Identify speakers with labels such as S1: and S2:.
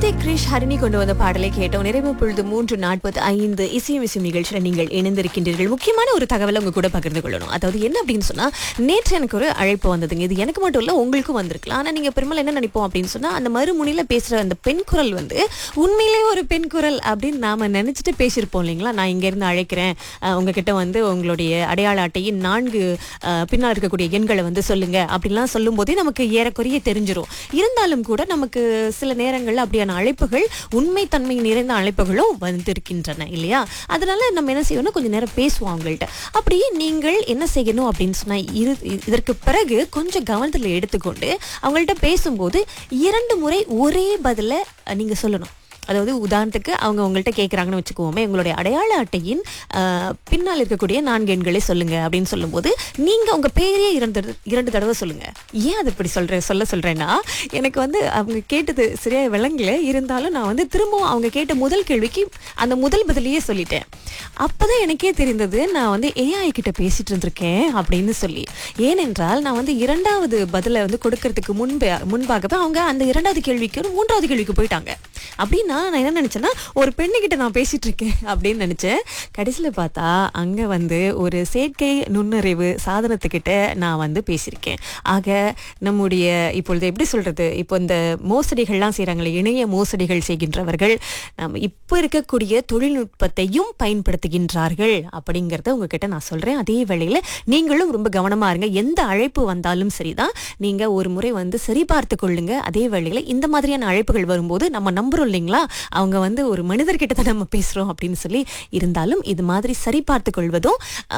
S1: கார்த்திக் கிரிஷ் ஹரிணி கொண்டு வந்த பாடலை கேட்டோம் நிறைவு பொழுது மூன்று நாற்பது ஐந்து இசையும் இசையும் நிகழ்ச்சியில் நீங்கள் இணைந்திருக்கின்றீர்கள் முக்கியமான ஒரு தகவலை உங்க கூட பகிர்ந்து கொள்ளணும் அதாவது என்ன அப்படின்னு சொன்னா நேற்று எனக்கு ஒரு அழைப்பு வந்ததுங்க இது எனக்கு மட்டும் இல்ல உங்களுக்கும் வந்திருக்கலாம் ஆனா நீங்க பெரும்பாலும் என்ன நினைப்போம் அப்படின்னு சொன்னா அந்த மறுமுனையில பேசுற அந்த பெண் குரல் வந்து உண்மையிலே ஒரு பெண் குரல் அப்படின்னு நாம நினைச்சிட்டு பேசியிருப்போம் இல்லைங்களா நான் இங்க இருந்து அழைக்கிறேன் அஹ், உங்ககிட்ட வந்து உங்களுடைய அடையாள அட்டையின் நான்கு அஹ், பின்னால் இருக்கக்கூடிய எண்களை வந்து சொல்லுங்க அப்படிலாம் சொல்லும் போதே நமக்கு ஏறக்குறைய தெரிஞ்சிரும் இருந்தாலும் கூட நமக்கு சில நேரங்கள்ல அப்படியான அழைப்புகள் உண்மைத்தன்மை நிறைந்த அழைப்புகளும் வந்திருக்கின்றன இல்லையா அதனால நம்ம என்ன செய்யணும் கொஞ்ச நேரம் பேசுவோம் அவங்கள்ட்ட அப்படியே நீங்கள் என்ன செய்யணும் அப்படின்னு சொன்னா இது இதற்கு பிறகு கொஞ்சம் கவனத்தில் எடுத்துக்கொண்டு அவங்கள்ட்ட பேசும்போது இரண்டு முறை ஒரே பதில அஹ், நீங்க சொல்லணும் அதாவது உதாரணத்துக்கு அவங்க உங்கள்கிட்ட கேட்குறாங்கன்னு வச்சுக்குவோமே உங்களுடைய அடையாள அட்டையின் ஆஹ், பின்னால் இருக்கக்கூடிய நான்கு எண்களை சொல்லுங்க அப்படின்னு சொல்லும்போது நீங்க உங்க பேரே இரண்டு தடவை- இரண்டு தடவை சொல்லுங்க ஏன் அது இப்படி சொல்றேன் சொல்ல சொல்றேன்னா எனக்கு வந்து அவங்க கேட்டது சரியா விளங்கல இருந்தாலும் நான் வந்து திரும்பவும் அவங்க கேட்ட முதல் கேள்விக்கு அந்த முதல் பதிலையே சொல்லிட்டேன் அப்பதான் எனக்கே தெரிந்தது நான் வந்து ஏஐ கிட்ட பேசிட்டு இருந்திருக்கேன் அப்படின்னு சொல்லி ஏனென்றால் நான் வந்து இரண்டாவது பதிலை வந்து கொடுக்கறதுக்கு முன்பே முன்பாகவே அவங்க அந்த இரண்டாவது கேள்விக்கு ஒரு மூன்றாவது கேள்விக்கு போயிட்டாங்க அப்படின்னா நான் என்ன நினைச்சேன்னா ஒரு பெண்ணுகிட்ட நான் பேசிட்டு இருக்கேன் அப்படின்னு நினைச்சேன் கடைசியில் பார்த்தா அங்க வந்து ஒரு செயற்கை நுண்ணறிவு சாதனத்துக்கிட்ட நான் வந்து பேசியிருக்கேன் ஆக நம்முடைய இப்பொழுது எப்படி சொல்றது இப்போ இந்த மோசடிகள்லாம் செய்கிறாங்களே இணைய மோசடிகள் செய்கின்றவர்கள் நம்ம இப்போ இருக்கக்கூடிய தொழில்நுட்பத்தையும் பயன்படுத்துகின்றார்கள் அப்படிங்கிறத உங்ககிட்ட நான் சொல்றேன் அதே வேளையில நீங்களும் ரொம்ப கவனமா இருங்க எந்த அழைப்பு வந்தாலும் சரிதான் நீங்க ஒரு முறை வந்து சரி பார்த்து கொள்ளுங்க அதே வேளையில இந்த மாதிரியான அழைப்புகள் வரும்போது நம்ம நம்புறோம் இல்லைங்களா அவங்க வந்து ஒரு மனிதர்கிட்ட தான் நம்ம பேசுறோம் அப்படின்னு சொல்லி இருந்தாலும் இது மாதிரி சரி பார்த்து கொள்வதும்